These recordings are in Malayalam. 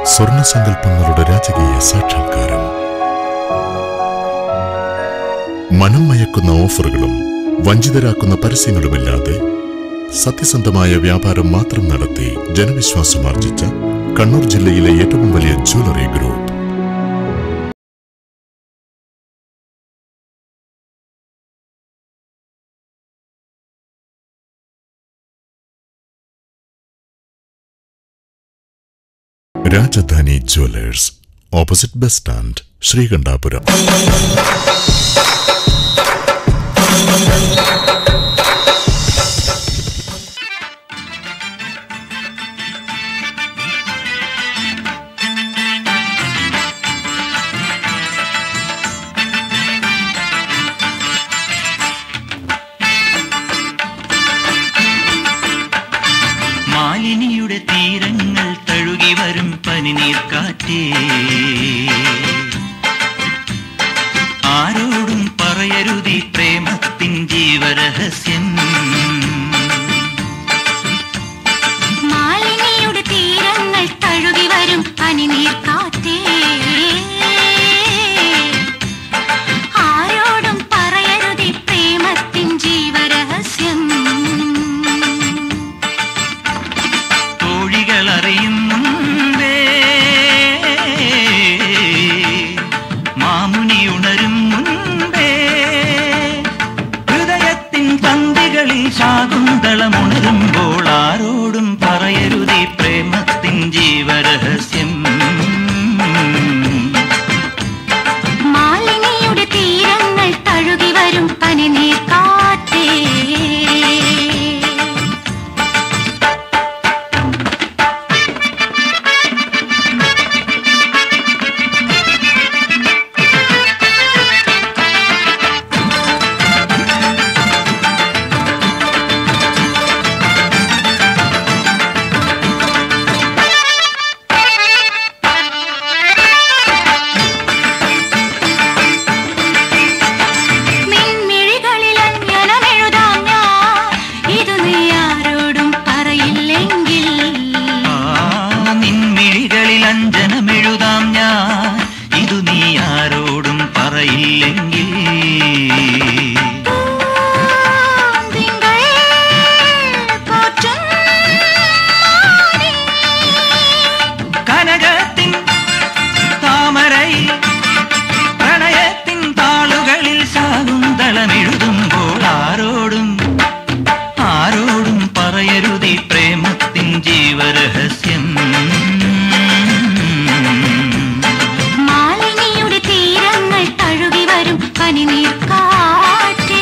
സ്വർണ്ണ സങ്കല്പങ്ങളുടെ രാജകീയ സാക്ഷാത്കാരം മനം മയക്കുന്ന ഓഫറുകളും വഞ്ചിതരാക്കുന്ന പരസ്യങ്ങളുമില്ലാതെ സത്യസന്ധമായ വ്യാപാരം മാത്രം നടത്തി ജനവിശ്വാസമാർജിച്ച കണ്ണൂർ ജില്ലയിലെ ഏറ്റവും വലിയ jewellery group Rajadhani jewellers opposite bus stand Sreekandapuram മാലിനിയുടെ തീരങ്ങൾ തഴുകി വരും പനിനീർ കാറ്റേ ആരോടും പറയരുതി പ്രേമത്തിൻ ജീവരഹസ്യം മാലിനിയുടെ തീരങ്ങൾ തഴുകി വരും പനിനീർ കാറ്റേ ആരോടും പറയരുതി പ്രേമത്തിൻ ജീവരഹസ്യം തോഴികൾ അറിയും മുൻപേ മാമുനി ഉണരും മുൻപേ ഹൃദയത്തിൻ പന്തികളിൽ ശാകുന്തളമുണരുമ്പോൾ ആരോടും പറയരുതേ പ്രേമത്തിൻ ജീവരഹസ്യം മാലിനിയുടെ തീരങ്ങൾ തഴുകി വരും പനിനീർ കാറ്റേ നിൻമിഴികളിൽ അഞ്ജനമെഴുതാം ഞാൻ ഇത് നീ ആരോടും പറയില്ലെങ്കിൽ ആ നിൻമിഴികളിൽ അഞ്ജനമെഴുതാം ഞാൻ ഇതു നീ ആരോടും പറയില്ലെങ്കിൽ തിങ്കൾ പോറ്റും മാനേ. കനകത്തിൻ താമരയിൽ പ്രണയത്തിൻ താളുകളിൽ ശാകുന്തളമെഴുതുമ്പോൾ ആരോടും ആരോടും പറയരുതി പ്രേമത്തിൻ ജീവരഹസ്യം മാലിനിയുടെ തീരങ്ങൾ തഴുകി വരും പനിനീർ കാറ്റേ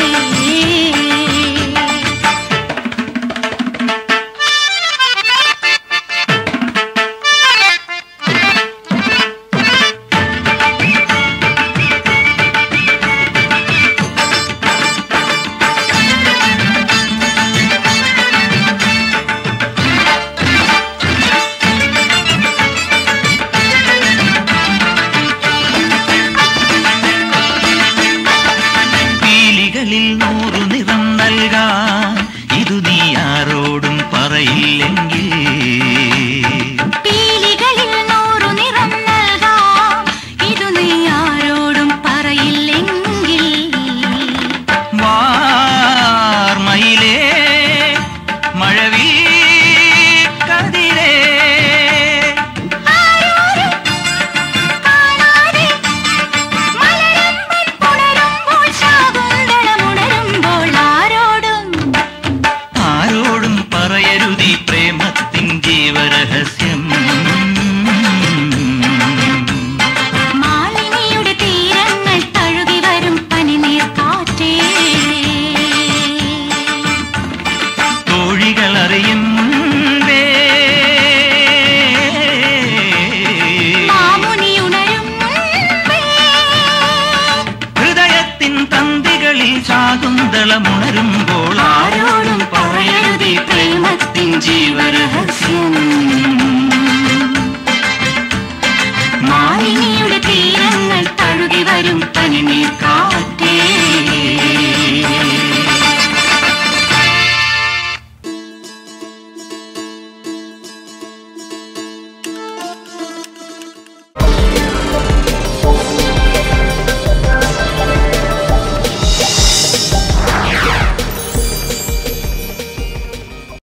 പീലികളിൽ നൂറു നിറം നൽകാൻ ഇതു നീ ആരോടും പറയില്ലെങ്കിൽ പീലികളിൽ നൂറു നിറം നൽകാം ഇതു നീ ആരോടും പറയില്ലെങ്കിൽ വാർമയിലേ മഴവിൽ കതിരേ കാണാതെ മലരമ്പൻ പുണരുമ്പോൾ ശാകുന്തളമുണരുമ്പോൾ ആരോടും ആരോടും പറയരുതി പ്രേമത്തിൻ ജീവരഹസ്യം